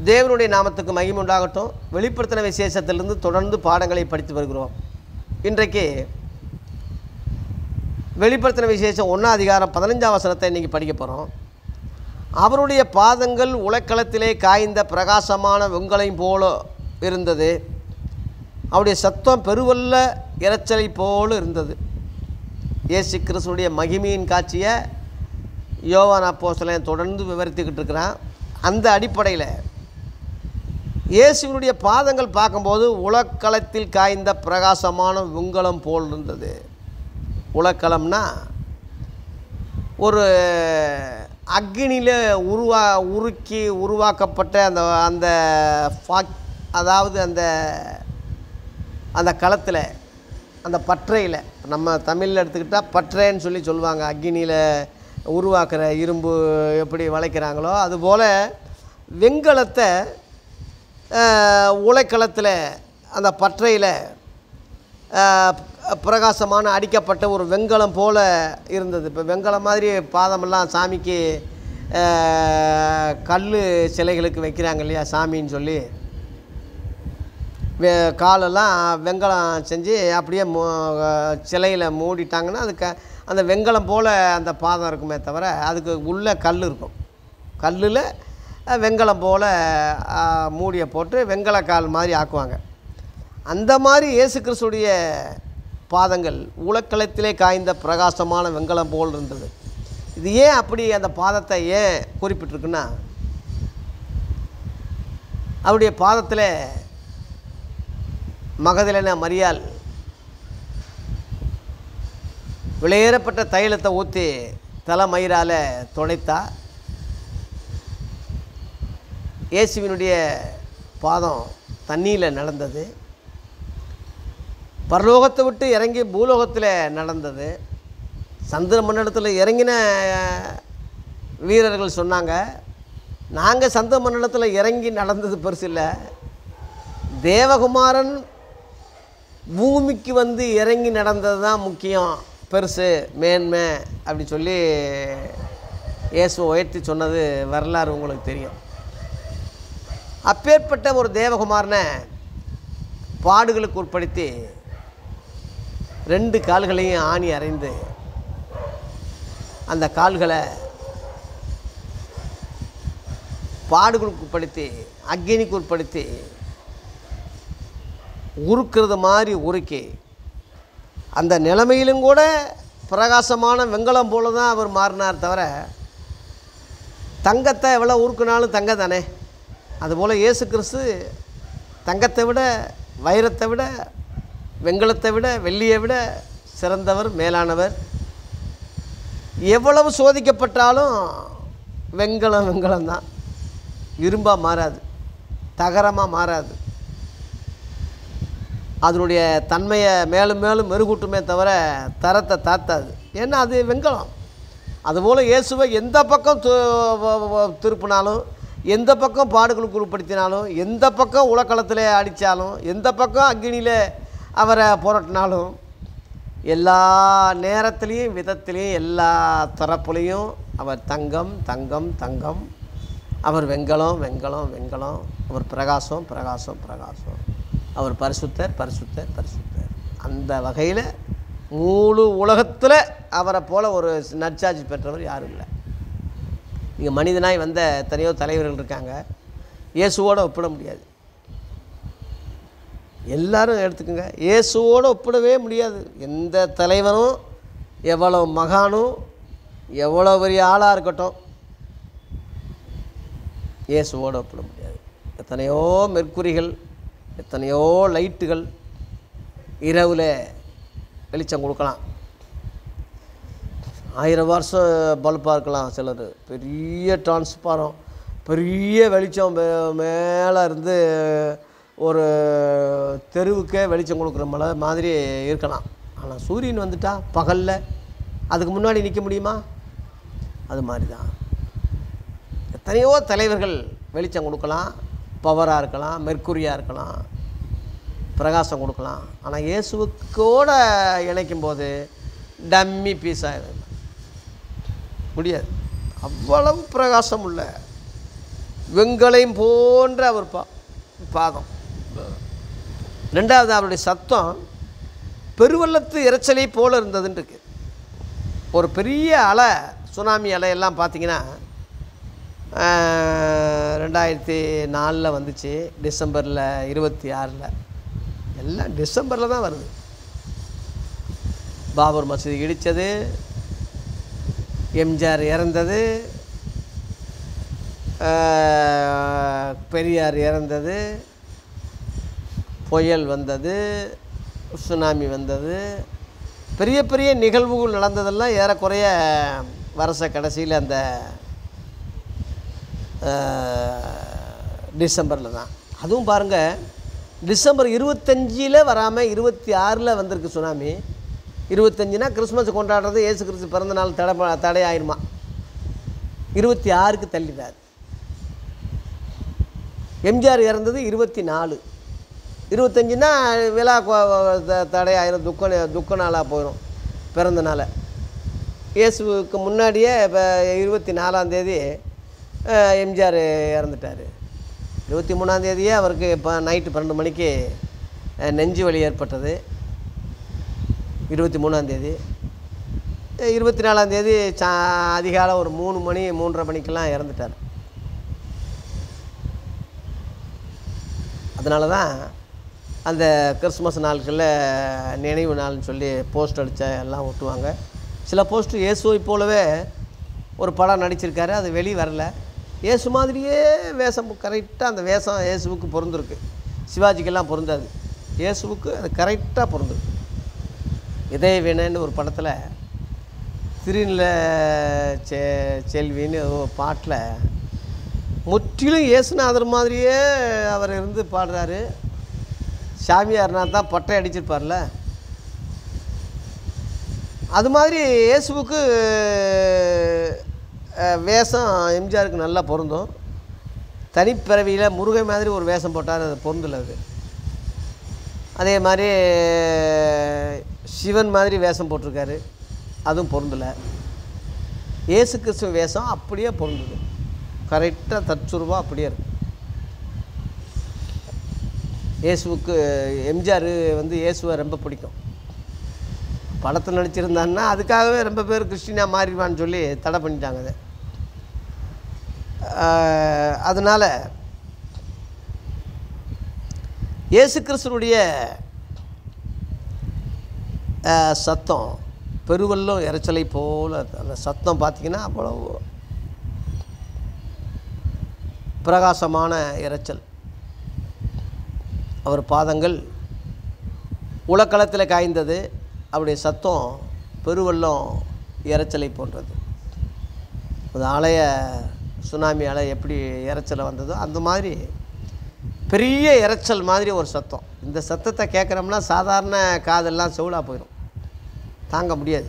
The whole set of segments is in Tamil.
தேவனுடைய நாமத்துக்கு மகிமை உண்டாகட்டும் வெளிப்படுத்தின விசேஷத்திலிருந்து தொடர்ந்து பாடங்களை படித்து வருகிறோம் இன்றைக்கு வெளிப்படுத்தின விசேஷம் ஒன்றாம் அதிகாரம் பதினஞ்சாம் வசனத்தை இன்றைக்கி படிக்க போகிறோம் அவருடைய பாதங்கள் உலக்களத்திலே காய்ந்த பிரகாசமான வெங்கலையும் போல இருந்தது அவருடைய சத்தம் பெருவல்ல இரைச்சலை போல இருந்தது இயேசு கிறிஸ்துடைய மகிமையின் காட்சியை யோவான் அப்போஸ்தலன் தொடர்ந்து விவரித்துக்கிட்டு இருக்கிறான் அந்த அடிப்படையில் இயேசுவினுடைய பாதங்கள் பார்க்கும்போது உலக்களத்தில் காய்ந்த பிரகாசமான வெண்கலம் போல் இருந்தது உலக்களம்னா ஒரு அக்னியில் உருவா உருக்கி உருவாக்கப்பட்ட அந்த அந்த ஃபா- அதாவது அந்த அந்த களத்தில் அந்த பற்றையில் நம்ம தமிழில் எடுத்துக்கிட்டால் பற்றைன்னு சொல்லி சொல்லுவாங்க அக்னியில் உருவாக்குற இரும்பு எப்படி வளைக்கிறாங்களோ அதுபோல் வெண்கலத்தை அஹ், உலைக்களத்தில் அந்த பற்றையில் அஹ், பிரகாசமான அடிக்கப்பட்ட ஒரு வெண்கலம் போல் இருந்தது இப்போ வெண்கலம் மாதிரி பாதமெல்லாம் சாமிக்கு கல் சிலைகளுக்கு வைக்கிறாங்க இல்லையா சாமின்னு சொல்லி வெ காலெல்லாம் வெண்கலம் செஞ்சு அப்படியே மூ சிலையில் மூடிட்டாங்கன்னா அது க அந்த வெண்கலம் போல் அந்த பாதம் இருக்குமே தவிர அதுக்கு உள்ளே கல் இருக்கும் கல்லில் வெண்கலம் போல் மூடியை போட்டு வெண்கல கால் மாதிரி ஆக்குவாங்க அந்த மாதிரி இயேசு கிறிஸ்துடைய பாதங்கள் உலக்களத்திலே காய்ந்த பிரகாசமான வெண்கலம் போல் இருந்தது இது ஏன் அப்படி அந்த பாதத்தை ஏன் குறிப்பிட்டிருக்குன்னா அவருடைய பாதத்தில் மகதிலன மரியாள் விலையேறப்பட்ட தைலத்தை ஊற்றி தலைமயிரால் துடைத்தா இயேசுவினுடைய பாதம் தண்ணியில் நடந்தது பரலோகத்தை விட்டு இறங்கி பூலோகத்தில் நடந்தது சந்திர மண்டலத்தில் இறங்கின வீரர்கள் சொன்னாங்க நாங்கள் சந்திர மண்டலத்தில் இறங்கி நடந்தது பெருசு இல்லை தேவகுமாரன் பூமிக்கு வந்து இறங்கி நடந்தது தான் முக்கியம் பெருசு மேன்மை அப்படி சொல்லி இயேசுவை உயர்த்தி சொன்னது வரலாறு உங்களுக்கு தெரியும் அப்பேற்பட்ட ஒரு தேவகுமாரனை பாடுகளுக்கு உட்படுத்தி ரெண்டு கால்களையும் ஆணி அறைந்து அந்த கால்களை பாடுகளுக்கு உட்படுத்தி அக்னிக்கு உட்படுத்தி உருக்கிறது மாதிரி உருக்கி அந்த நிலைமையிலும் கூட பிரகாசமான வெண்கலம் போல தான் அவர் மாறினார் தவிர தங்கத்தை எவ்வளோ உருக்குனாலும் தங்கம் தானே அதுபோல் இயேசு கிறிஸ்து தங்கத்தை விட வைரத்தை விட வெண்கலத்தை விட வெள்ளியை விட சிறந்தவர் மேலானவர் எவ்வளவு சோதிக்கப்பட்டாலும் வெண்கலம் வெண்கலம் தான் இரும்பாக மாறாது தகரமாக மாறாது அதனுடைய தன்மையை மேலும் மேலும் மெருகூட்டுமே தவிர தரத்தை தாத்தாது ஏன்னா அது வெண்கலம் அதுபோல் இயேசுவை எந்த பக்கம் து- வ- வ- திருப்பினாலும் எந்த பக்கம் பாடுகளுக்கு உட்படுத்தினாலும் எந்த பக்கம் உலக்களத்தில் அடித்தாலும் எந்த பக்கம் அக்னியில் அவரை புரட்டினாலும் எல்லா நேரத்துலேயும் விதத்துலேயும் எல்லா தரப்புலையும் அவர் தங்கம் தங்கம் தங்கம் அவர் வெண்கலம் வெண்கலம் வெண்கலம் அவர் பிரகாசம் பிரகாசம் பிரகாசம் அவர் பரிசுத்தர் பரிசுத்தர் பரிசுத்தர் அந்த வகையில் முழு உலகத்தில் அவரை போல் ஒரு நற்சாட்சி பெற்றவர் யாரும் இல்லை இங்கே மனிதனாய் வந்த எத்தனையோ தலைவர்கள் இருக்காங்க இயேசுவோட ஒப்பிட முடியாது எல்லாரும் எடுத்துக்கோங்க இயேசுவோடு ஒப்பிடவே முடியாது எந்த தலைவனும் எவ்வளோ மகானும் எவ்வளோ பெரிய ஆளாக இருக்கட்டும் இயேசுவோடு ஒப்பிட முடியாது எத்தனையோ மெர்க்குரிகள் எத்தனையோ லைட்டுகள் இரவில் வெளிச்சம் கொடுக்கலாம் ஆயிரம் வருஷம் பல்பாக இருக்கலாம் சிலர் பெரிய டிரான்ஸ்பாரம் பெரிய வெளிச்சம் மே- மேலே இருந்து ஒரு தெருவுக்கே வெளிச்சம் கொடுக்குற மலை மாதிரி இருக்கலாம் ஆனால் சூரியன் வந்துட்டா பகலில் அதுக்கு முன்னாடி நிற்க முடியுமா அது மாதிரி தான் எத்தனையோ தலைவர்கள் வெளிச்சம் கொடுக்கலாம் பவராக இருக்கலாம் மெர்க்குரியாக இருக்கலாம் பிரகாசம் கொடுக்கலாம் ஆனால் இயேசுவுக்கோட இணைக்கும் போது டம்மி பீஸ் ஆகிடும் முடியாது அவ்வளவு பிரகாசம் உள்ள வெங்கலையும் போன்ற அவர் பா பாதம் ரெண்டாவது அவருடைய சத்தம் பெருவெள்ளத்து இரைச்சலை போல இருந்ததுன்னு இருக்கு ஒரு பெரிய அலை சுனாமி அலையெல்லாம் பார்த்தீங்கன்னா ஆஹ், ரெண்டாயிரத்தி நாலில் வந்துச்சு டிசம்பரில் இருபத்தி ஆறில் எல்லாம் டிசம்பரில் தான் வருது பாபர் மசூதி இடித்தது எம்ஜிஆர் இறந்தது ஆஹ், பெரியார் இறந்தது புயல் வந்தது சுனாமி வந்தது பெரிய பெரிய நிகழ்வுகள் நடந்ததெல்லாம் ஏறக்குறைய வருஷ கடைசியில் அந்த டிசம்பரில் தான் அதுவும் பாருங்கள் டிசம்பர் இருபத்தஞ்சில் வராமல் இருபத்தி ஆறில் வந்திருக்கு சுனாமி இருபத்தஞ்சுனா கிறிஸ்மஸ் கொண்டாடுறது இயேசு கிறிஸ்து பிறந்த நாள் தடை ப- தடை ஆயிருமா இருபத்தி ஆறுக்கு தள்ளிடாது எம்ஜிஆர் இறந்தது இருபத்தி நாலு இருபத்தஞ்சுனா விழா கொ- த- தடை ஆயிரும் துக்க நே- துக்க நாளாக போயிடும் பிறந்த நாளை இயேசுவுக்கு முன்னாடியே இப்போ இருபத்தி நாலாந்தேதி எம்ஜிஆர் இறந்துட்டார் இருபத்தி மூணாந்தேதியே அவருக்கு இப்போ நைட்டு பன்னெண்டு மணிக்கு அஹ், நெஞ்சு வலி ஏற்பட்டது இருபத்தி மூணாந்தேதி இருபத்தி நாலாந்தேதி சா அதிகாலை ஒரு மூணு மணி மூன்றரை மணிக்கெல்லாம் இறந்துட்டார் அதனால தான் அந்த கிறிஸ்மஸ் நாட்களில் நினைவு நாள்னு சொல்லி போஸ்ட் அடித்த எல்லாம் ஒட்டுவாங்க சில போஸ்ட்டு இயேசுவை போலவே ஒரு படம் நடிச்சிருக்காரு அது வெளியே வரல இயேசு மாதிரியே வேஷம் கரெக்டாக அந்த வேஷம் இயேசுவுக்கு பொருந்திருக்கு சிவாஜிக்கெல்லாம் பொருந்தாது இயேசுவுக்கு அது கரெக்டாக பொருந்திருக்கு இதய வீணன்னு ஒரு படத்தில் திருநில செ செல்வின்னு ஒரு பாட்டில் முற்றிலும் இயேசுநாதர் மாதிரியே அவர் இருந்து பாடுறாரு சாமியார்னா தான் பட்டை அடிச்சிருப்பார்ல அது மாதிரி இயேசுவுக்கு அஹ், வேஷம் எம்ஜிஆருக்கு நல்லா பொருந்தும் தனிப்பிறவியில் முருகை மாதிரி ஒரு வேஷம் போட்டார் அது பொருந்தல அது அதே மாதிரி சிவன் மாதிரி வேஷம் போட்டிருக்காரு அதுவும் பொருந்தலை இயேசு கிறிஸ்துவ வேஷம் அப்படியே பொருந்துது கரெக்டாக தற்சுருவாக அப்படியே இருக்கு இயேசுவுக்கு எம்ஜிஆர் வந்து இயேசுவை ரொம்ப பிடிக்கும் படத்தில் நடிச்சிருந்தான்னா அதுக்காகவே ரொம்ப பேர் கிறிஸ்டினாக மாறிடுவான்னு சொல்லி தடை பண்ணிட்டாங்க அதை ஆஹ், அதனால இயேசு கிறிஸ்துனுடைய ஆஹ், சத்தம் பெருவெல்லம் இரைச்சலை போல அந்த சத்தம் பார்த்தீங்கன்னா அவ்வளவு பிரகாசமான இரைச்சல் அவர் பாதங்கள் உலக்களத்தில் காய்ந்தது அவருடைய சத்தம் பெருவெல்லம் இரைச்சலை போன்றது அது அலைய சுனாமி அலை எப்படி இரைச்சலை வந்ததோ அந்த மாதிரி பெரிய இரைச்சல் மாதிரி ஒரு சத்தம் இந்த சத்தத்தை கேட்குறோம்னா சாதாரண காதெல்லாம் செவிலாக போயிடும் தாங்க முடியாது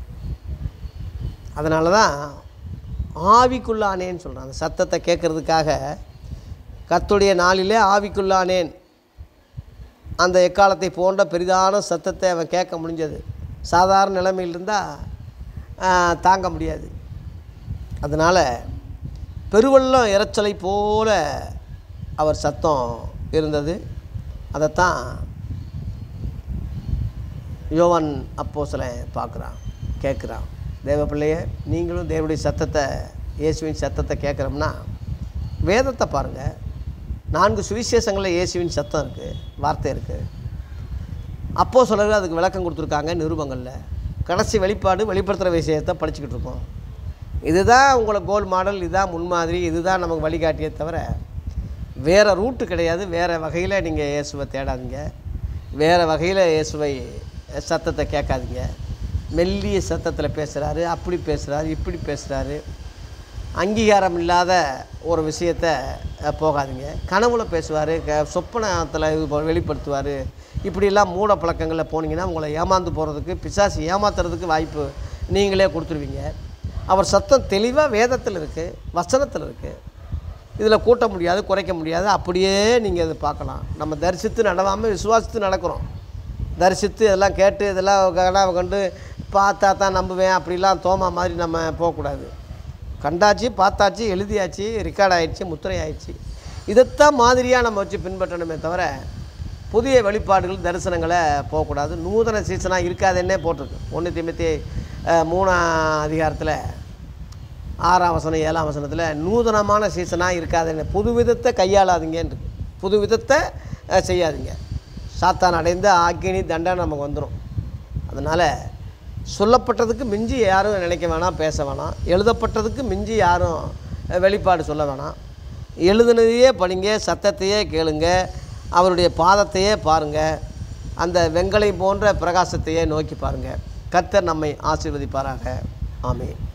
அதனால தான் ஆவிக்குள்ளானேன்னு சொல்கிறான் அந்த சத்தத்தை கேட்குறதுக்காக கர்த்தருடைய நாளிலே ஆவிக்குள்ளானேன் அந்த எக்காலத்தை போன்ற பெரிதான சத்தத்தை அவன் கேட்க முடிஞ்சது சாதாரண நிலைமையில் இருந்தால் தாங்க முடியாது அதனால் பெருவெள்ளம் இரைச்சலை போல அவர் சத்தம் இருந்தது அதைத்தான் யோவான் அப்போ சில பார்க்குறான் கேட்குறான் தேவ பிள்ளைய நீங்களும் தேவனுடைய சத்தத்தை இயேசுவின் சத்தத்தை கேட்குறோம்னா வேதத்தை பாருங்கள் நான்கு சுவிசேஷங்களில் இயேசுவின் சத்தம் இருக்குது வார்த்தை இருக்குது அப்போ சிலர் அதுக்கு விளக்கம் கொடுத்துருக்காங்க நிருபங்களில் கடைசி வெளிப்பாடு வெளிப்படுத்துகிற விஷயத்தை படிச்சுக்கிட்டு இருக்கோம் இதுதான் உங்களை கோல் மாடல் இதுதான் முன்மாதிரி இதுதான் நமக்கு வழிகாட்டியே தவிர வேறு ரூட்டு கிடையாது வேறு வகையில் நீங்கள் இயேசுவை தேடாதீங்க வேறு வகையில் இயேசுவை சத்தத்தை கேட்காதீங்க மெல்லிய சத்தத்தில் பேசுகிறாரு அப்படி பேசுகிறாரு இப்படி பேசுகிறாரு அங்கீகாரம் இல்லாத ஒரு விஷயத்தை அஹ், போகாதீங்க கனவுல பேசுவார் க சொப்பனத்தில் இது போ- வெளிப்படுத்துவார் இப்படிலாம் மூட பழக்கங்களில் போனீங்கன்னா உங்களை ஏமாந்து போகிறதுக்கு பிசாசு ஏமாத்துறதுக்கு வாய்ப்பு நீங்களே கொடுத்துருவீங்க அவர் சத்தம் தெளிவாக வேதத்தில் இருக்குது வசனத்தில் இருக்குது இதில் கூட்ட முடியாது குறைக்க முடியாது அப்படியே நீங்கள் அதை பார்க்கலாம் நம்ம தரிசித்து நடவாமல் விசுவாசித்து நடக்கிறோம் தரிசித்து இதெல்லாம் கேட்டு இதெல்லாம் கடாவை கண்டு பார்த்தா தான் நம்புவேன் அப்படிலாம் தோமா மாதிரி நம்ம போகக்கூடாது கண்டாச்சு பார்த்தாச்சு எழுதியாச்சு ரெக்கார்ட் ஆயிடுச்சு முத்திரை ஆயிடுச்சு இதைத்தான் மாதிரியாக நம்ம வச்சு பின்பற்றணுமே தவிர புதிய வெளிப்பாடுகள் தரிசனங்களை போகக்கூடாது நூதன சீசனாக இருக்காதுன்னே போட்டிருக்கு ஒன்று திமுத்தி மூணாம் அதிகாரத்தில் ஆறாம் வசனம் ஏழாம் வசனத்தில் நூதனமான சீசனாக இருக்காதுன்னு புது விதத்தை கையாளாதீங்கன்னு இருக்கு. புது விதத்தை அஹ், செய்யாதீங்க சாத்தான் அடைந்த ஆக்கினி தண்டனை நமக்கு வந்துடும் அதனால் சொல்லப்பட்டதுக்கு மிஞ்சி யாரும் நினைக்க வேணாம் பேச வேணாம் எழுதப்பட்டதுக்கு மிஞ்சி யாரும் அஹ், வெளிப்பாடு சொல்ல வேணாம் எழுதுனதையே படிங்க சத்தத்தையே கேளுங்க அவருடைய பாதத்தையே பாருங்கள் அந்த வெங்கலை போன்ற பிரகாசத்தையே நோக்கி பாருங்கள் கர்த்தர் நம்மை ஆசீர்வதிப்பாராக ஆமென்